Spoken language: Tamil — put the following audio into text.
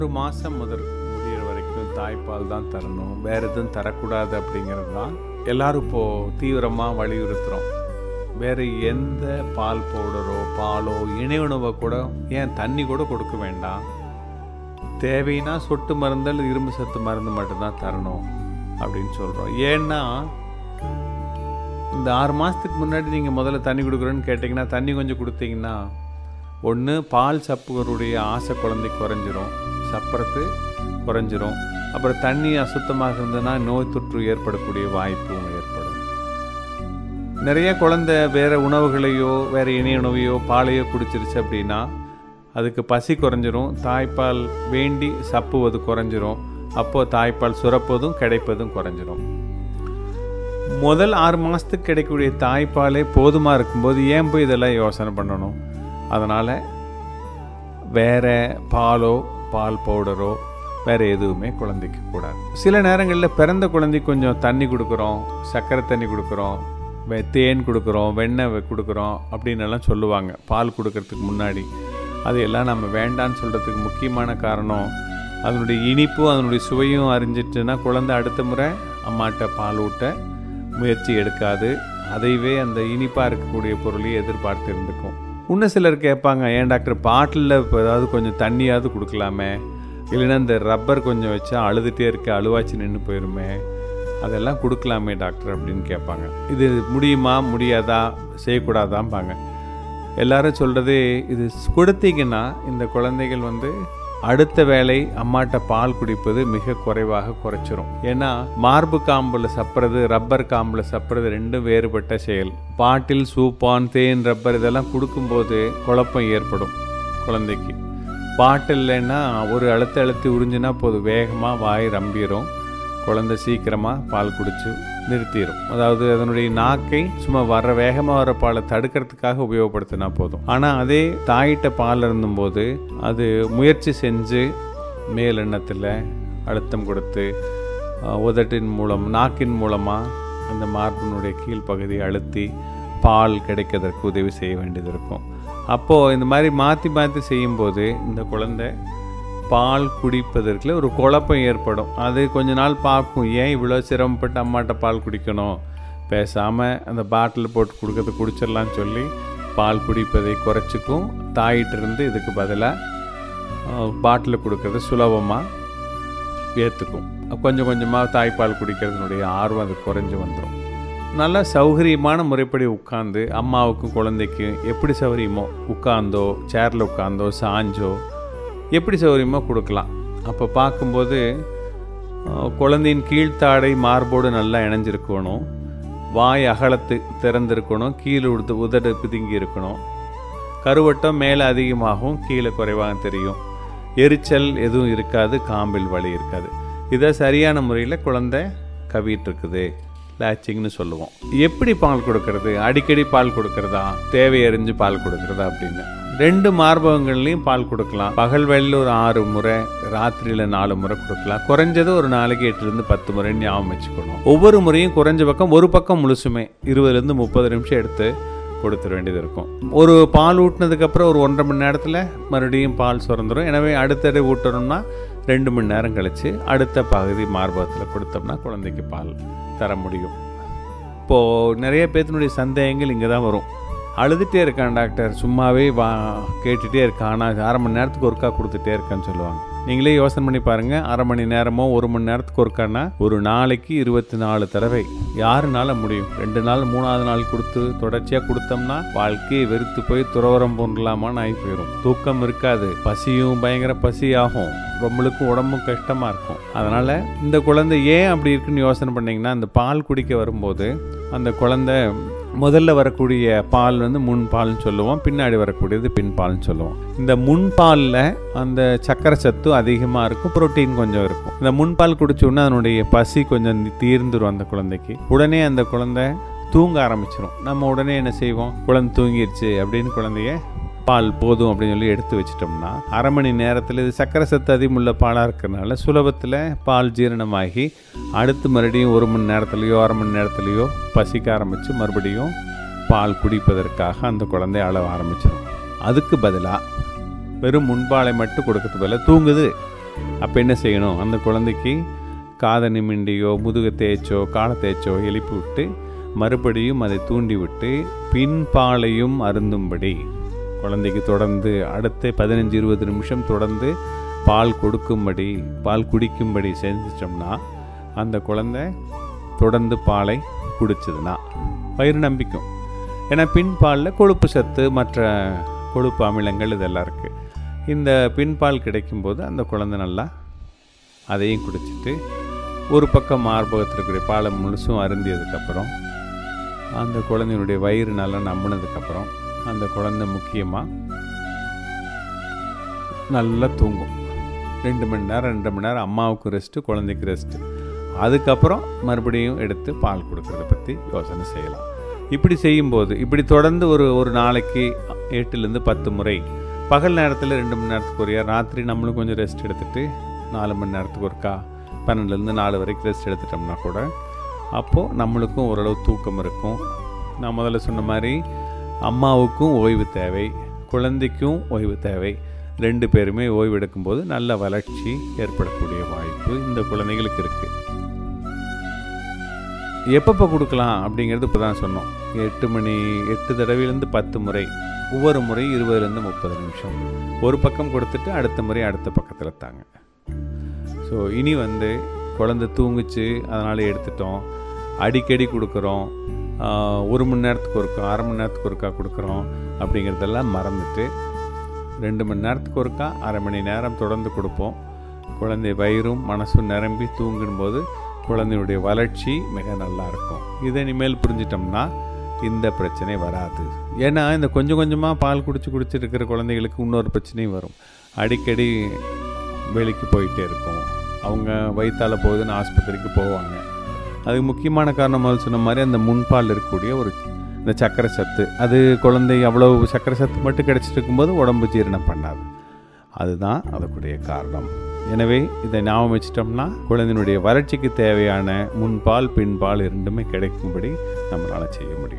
ஒரு மாதம் முதல் முடிகிற வரைக்கும் தாய்ப்பால் தான் தரணும் வேறு எதுவும் தரக்கூடாது அப்படிங்கிறது தான் எல்லாரும் இப்போது தீவிரமாக வலியுறுத்துகிறோம் வேறு எந்த பால் பவுடரோ பாலோ இணை உணவை கூட ஏன் தண்ணி கூட கொடுக்க வேண்டாம் தேவைன்னா சொட்டு மருந்தல் இரும்பு சத்து மருந்து மட்டும்தான் தரணும் அப்படின்னு சொல்கிறோம் ஏன்னா இந்த ஆறு மாதத்துக்கு முன்னாடி நீங்கள் முதல்ல தண்ணி கொடுக்குறேன்னு கேட்டிங்கன்னா தண்ணி கொஞ்சம் கொடுத்தீங்கன்னா ஒன்று பால் சப்புகளுடைய ஆசை குழந்தை குறைஞ்சிரும் சப்புறது குறைஞ்சிரும் அப்புறம் தண்ணி அசுத்தமாக இருந்ததுன்னா நோய் தொற்று ஏற்படக்கூடிய வாய்ப்பும் ஏற்படும் நிறைய குழந்தை வேறு உணவுகளையோ வேறு இணை உணவையோ பாலையோ குடிச்சிருச்சு அப்படின்னா அதுக்கு பசி குறைஞ்சிரும் தாய்ப்பால் வேண்டி சப்புவது குறைஞ்சிரும் அப்போது தாய்ப்பால் சுரப்பதும் கிடைப்பதும் குறைஞ்சிரும் முதல் ஆறு மாதத்துக்கு கிடைக்கக்கூடிய தாய்ப்பாலே போதுமாக இருக்கும்போது ஏன் போய் இதெல்லாம் யோசனை பண்ணணும் அதனால் வேறு பாலோ பால் பவுடரோ வேறு எதுவுமே குழந்தைக்கு கூடாது சில நேரங்களில் பிறந்த குழந்தைக்கு கொஞ்சம் தண்ணி கொடுக்குறோம் சர்க்கரை தண்ணி கொடுக்குறோம் வே- தேன் கொடுக்குறோம் வெண்ணெய் வெ- கொடுக்குறோம் அப்படின்னு எல்லாம் சொல்லுவாங்க பால் கொடுக்கறதுக்கு முன்னாடி அது எல்லாம் நம்ம வேண்டான்னு சொல்கிறதுக்கு முக்கியமான காரணம் அதனுடைய இனிப்பும் அதனுடைய சுவையும் அறிஞ்சிட்டுன்னா குழந்தை அடுத்த முறை அம்மாட்ட பால் ஊட்ட முயற்சி எடுக்காது அதைவே அந்த இனிப்பாக இருக்கக்கூடிய பொருளையே எதிர்பார்த்து இருந்துக்கும் இன்னும் சிலர் கேட்பாங்க ஏன் டாக்டர் பாட்டிலில் இப்போ ஏதாவது கொஞ்சம் தண்ணியாவது கொடுக்கலாமே இல்லைன்னா இந்த ரப்பர் கொஞ்சம் வச்சா அழுதுகிட்டே இருக்க அழுவாச்சி நின்று போயிருமே அதெல்லாம் கொடுக்கலாமே டாக்டர் அப்படின்னு கேட்பாங்க இது முடியுமா முடியாதா செய்யக்கூடாதாம்பாங்க எல்லாரும் சொல்கிறது இது கொடுத்தீங்கன்னா இந்த குழந்தைகள் வந்து அடுத்த வேளை அம்மாட்ட பால் குடிப்பது மிக குறைவாக குறைச்சிரும் ஏன்னா மார்பு காம்புல சப்புறது ரப்பர் காம்புல சப்புறது ரெண்டும் வேறுபட்ட செயல் பாட்டில் சூப்பான் தேன் ரப்பர் இதெல்லாம் கொடுக்கும்போது குழப்பம் ஏற்படும் குழந்தைக்கு பாட்டில்லைன்னா ஒரு அழுத்த அழுத்தி உறிஞ்சினா போதும் வேகமாக வாய் ரம்பிடும் குழந்தை சீக்கிரமாக பால் குடிச்சு நிறுத்திடும் அதாவது அதனுடைய நாக்கை சும்மா வர்ற வேகமாக வர பாலை தடுக்கிறதுக்காக உபயோகப்படுத்தினா போதும் ஆனால் அதே தாயிட்ட பால் இருந்தும்போது அது முயற்சி செஞ்சு மேலெண்ணத்தில் அழுத்தம் கொடுத்து அஹ், உதட்டின் மூலம் நாக்கின் மூலமாக அந்த மார்பினுடைய கீழ்ப்பகுதியை அழுத்தி பால் கிடைக்கிறதற்கு உதவி செய்ய வேண்டியது இருக்கும் அப்போது இந்த மாதிரி மாற்றி மாற்றி செய்யும்போது இந்த குழந்தை பால் குடிப்பதற்குள்ள ஒரு குழப்பம் ஏற்படும் அது கொஞ்ச நாள் பார்க்கும் ஏன் இவ்வளோ சிரமப்பட்டு அம்மாட்ட பால் குடிக்கணும் பேசாமல் அந்த பாட்டில் போட்டு கொடுக்கறது குடிச்சிடலான்னு சொல்லி பால் குடிப்பதை குறைச்சிக்கும் தாயிட்டிருந்து இதுக்கு பதிலாக பாட்டில் கொடுக்கறது சுலபமாக ஏற்றுக்கும் கொஞ்சம் கொஞ்சமாக தாய்ப்பால் குடிக்கிறதுனுடைய ஆர்வம் அது குறைஞ்சு வந்துடும் நல்ல சௌகரியமான முறைப்படி உட்காந்து அம்மாவுக்கும் குழந்தைக்கும் எப்படி சௌகரியமோ உட்காந்தோ சேரில் உட்காந்தோ சாஞ்சோ எப்படி சௌகரியமோ கொடுக்கலாம் அப்போ பார்க்கும்போது அஹ், குழந்தையின் கீழ்த்தாடை மார்போடு நல்லா இணைஞ்சிருக்கணும் வாய் அகலத்து திறந்திருக்கணும் கீழே உடுத்து உதடு பிதுங்கி இருக்கணும் கருவட்டம் மேலே அதிகமாகவும் கீழே குறைவாக தெரியும் எரிச்சல் எதுவும் இருக்காது காம்பில் வலி இருக்காது இதை சரியான முறையில் குழந்தை கவிட்டு இருக்குது லேச்சிங்னு சொல்லுவோம் எப்படி பால் கொடுக்கறது அடிக்கடி பால் கொடுக்கறதா தேவை அறிஞ்சு பால் கொடுக்கறதா அப்படின்னு ரெண்டு மார்பகங்கள்லையும் பால் கொடுக்கலாம் பகல் வேளையில் ஒரு ஆறு முறை ராத்திரியில் நாலு முறை கொடுக்கலாம் குறைஞ்சது ஒரு நாளைக்கு எட்டுலேருந்து பத்து முறை ஞாபகம் வச்சுக்கணும் ஒவ்வொரு முறையும் குறைஞ்ச பக்கம் ஒரு பக்கம் முழுசுமே இருபதுலேருந்து முப்பது நிமிஷம் எடுத்து கொடுத்துட வேண்டியது இருக்கும் ஒரு பால் ஊட்டினதுக்கப்புறம் ஒரு ஒன்றரை மணி நேரத்தில் மறுபடியும் பால் சுரந்துடும் எனவே அடுத்தடை ஊட்டணும்னா ரெண்டு மணி நேரம் கழித்து அடுத்த பகுதி மார்பகத்தில் கொடுத்தோம்னா குழந்தைக்கு பால் தர முடியும் இப்போது நிறைய பேர்த்தினுடைய சந்தேகங்கள் இங்கே தான் வரும் அழுதுகிட்டே இருக்கான் டாக்டர் சும்மாவே வா கேட்டுகிட்டே இருக்கான் ஆனால் அரை மணி நேரத்துக்கு ஒருக்கா கொடுத்துட்டே இருக்கான்னு சொல்லுவாங்க நீங்களே யோசனை பண்ணி பாருங்கள் அரை மணி நேரமோ ஒரு மணி நேரத்துக்கு ஒருக்கானா ஒரு நாளைக்கு இருபத்தி நாலு தடவை யாருனால முடியும் ரெண்டு நாள் மூணாவது நாள் கொடுத்து தொடர்ச்சியாக கொடுத்தோம்னா வாழ்க்கையை வெறுத்து போய் துறவரம் போன்றலாமான்னு ஆகி போயிடும் தூக்கம் இருக்காது பசியும் பயங்கர பசி ஆகும் ரொம்பளுக்கும் உடம்பும் கஷ்டமாக இருக்கும் அதனால் இந்த குழந்தை ஏன் அப்படி இருக்குன்னு யோசனை பண்ணீங்கன்னா அந்த பால் குடிக்க வரும்போது அந்த குழந்தை முதல்ல வரக்கூடிய பால் வந்து முன் பால்னு சொல்லுவோம் பின்னாடி வரக்கூடியது பின் பால்னு சொல்லுவோம் இந்த முன் பாலில் அந்த சக்கரை சத்து அதிகமாக இருக்கும் புரோட்டீன் கொஞ்சம் இருக்கும் இந்த முன்பால் குடிச்ச உடனே அதனுடைய பசி கொஞ்சம் தீர்ந்துரும் அந்த குழந்தைக்கு உடனே அந்த குழந்தை தூங்க ஆரம்பிச்சிடும் நம்ம உடனே என்ன செய்வோம் குழந்தை தூங்கிருச்சு அப்படின்னு குழந்தைய பால் போதும் அப்படின்னு சொல்லி எடுத்து வச்சிட்டோம்னா அரை மணி நேரத்தில் இது சக்கரை சத்து அதிகமுள்ள பாலாக இருக்கிறனால சுலபத்தில் பால் ஜீரணமாகி அடுத்து மறுபடியும் ஒரு மணி நேரத்துலையோ அரை மணி நேரத்துலையோ பசிக்க ஆரம்பித்து மறுபடியும் பால் குடிப்பதற்காக அந்த குழந்தை அழ ஆரம்பிச்சிடும் அதுக்கு பதிலாக வெறும் முன்பாலை மட்டும் கொடுக்கறது பதிலாக தூங்குது அப்போ என்ன செய்யணும் அந்த குழந்தைக்கு காதை நிமிண்டியோ முதுகு தேய்ச்சோ காலை தேய்ச்சோ எழுப்பி விட்டு மறுபடியும் அதை தூண்டி விட்டு பின்பாலையும் அருந்தும்படி குழந்தைக்கு தொடர்ந்து அடுத்த பதினஞ்சு இருபது நிமிஷம் தொடர்ந்து பால் கொடுக்கும்படி பால் குடிக்கும்படி செஞ்சிட்டோம்னா அந்த குழந்தை தொடர்ந்து பாலை குடிச்சதுன்னா வயிறு நம்பிக்கும் ஏன்னா பின்பாலில் கொழுப்பு சத்து மற்ற கொழுப்பு அமிலங்கள் இதெல்லாம் இருக்குது இந்த பின்பால் கிடைக்கும்போது அந்த குழந்தை நல்லா அதையும் குடிச்சிட்டு ஒரு பக்கம் மார்பகத்தில் இருக்கிற பாலை முழுசும் அருந்தியதுக்கப்புறம் அந்த குழந்தையினுடைய வயிறு நல்லா நம்பினதுக்கப்புறம் அந்த குழந்தை முக்கியமாக நல்லா தூங்கும் ரெண்டு மணி நேரம் ரெண்டு மணி நேரம் அம்மாவுக்கு ரெஸ்ட்டு குழந்தைக்கு ரெஸ்ட்டு அதுக்கப்புறம் மறுபடியும் எடுத்து பால் கொடுக்கறத பற்றி யோசனை செய்யலாம் இப்படி செய்யும்போது இப்படி தொடர்ந்து ஒரு ஒரு நாளைக்கு எட்டுலேருந்து பத்து முறை பகல் நேரத்தில் ரெண்டு மணி நேரத்துக்கு ஒருயா ராத்திரி நம்மளும் கொஞ்சம் ரெஸ்ட் எடுத்துகிட்டு நாலு மணி நேரத்துக்கு ஒருக்கா பன்னெண்டுலேருந்து நாலு வரைக்கும் ரெஸ்ட் எடுத்துட்டோம்னா கூட அப்போது நம்மளுக்கும் ஓரளவு தூக்கம் இருக்கும் நான் முதல்ல சொன்ன மாதிரி அம்மாவுக்கும் ஓய்வு தேவை குழந்தைக்கும் ஓய்வு தேவை ரெண்டு பேருமே ஓய்வு எடுக்கும்போது நல்ல வளர்ச்சி ஏற்படக்கூடிய வாய்ப்பு இந்த குழந்தைகளுக்கு இருக்குது எப்பப்போ கொடுக்கலாம் அப்படிங்கிறது இப்போ தான் சொன்னோம் எட்டு மணி எட்டு தடவையிலேருந்து பத்து முறை ஒவ்வொரு முறை இருபதுலேருந்து முப்பது நிமிஷம் ஒரு பக்கம் கொடுத்துட்டு அடுத்த முறை அடுத்த பக்கத்தில் தாங்க ஸோ இனி வந்து குழந்தை தூங்குச்சு அதனால் எடுத்துட்டோம் அடிக்கடி கொடுக்குறோம் ஒரு மணி நேரத்துக்கு ஒருக்கா அரை மணி நேரத்துக்கு ஒருக்கா கொடுக்குறோம் அப்படிங்கிறதெல்லாம் மறந்துட்டு ரெண்டு மணி நேரத்துக்கு ஒருக்கா அரை மணி நேரம் தொடர்ந்து கொடுப்போம் குழந்தை வயிறும் மனசும் நிரம்பி தூங்கும்போது குழந்தையுடைய வளர்ச்சி மிக நல்லா இருக்கும் இதை இனிமேல் புரிஞ்சிட்டோம்னா இந்த பிரச்சனை வராது ஏன்னா இந்த கொஞ்சம் கொஞ்சமாக பால் குடிச்சு குடிச்சிட்டு இருக்கிற குழந்தைகளுக்கு இன்னொரு பிரச்சனையும் வரும் அடிக்கடி வெளிக்கு போயிட்டே இருக்கும் அவங்க வயிற்றால போகுதுன்னு ஆஸ்பத்திரிக்கு போவாங்க அதுக்கு முக்கியமான காரணம் முதல் சொன்ன மாதிரி அந்த முன்பால் இருக்கக்கூடிய ஒரு இந்த சர்க்கரை சத்து அது குழந்தை அவ்வளோ சர்க்கரை சத்து மட்டும் கிடச்சிட்டு இருக்கும்போது உடம்பு ஜீரணம் பண்ணாது அதுதான் அதற்குடைய காரணம் எனவே இதை ஞாபகம் வச்சிட்டோம்னா குழந்தையினுடைய வளர்ச்சிக்கு தேவையான முன்பால் பின்பால் இரண்டுமே கிடைக்கும்படி நம்மளால் செய்ய முடியும்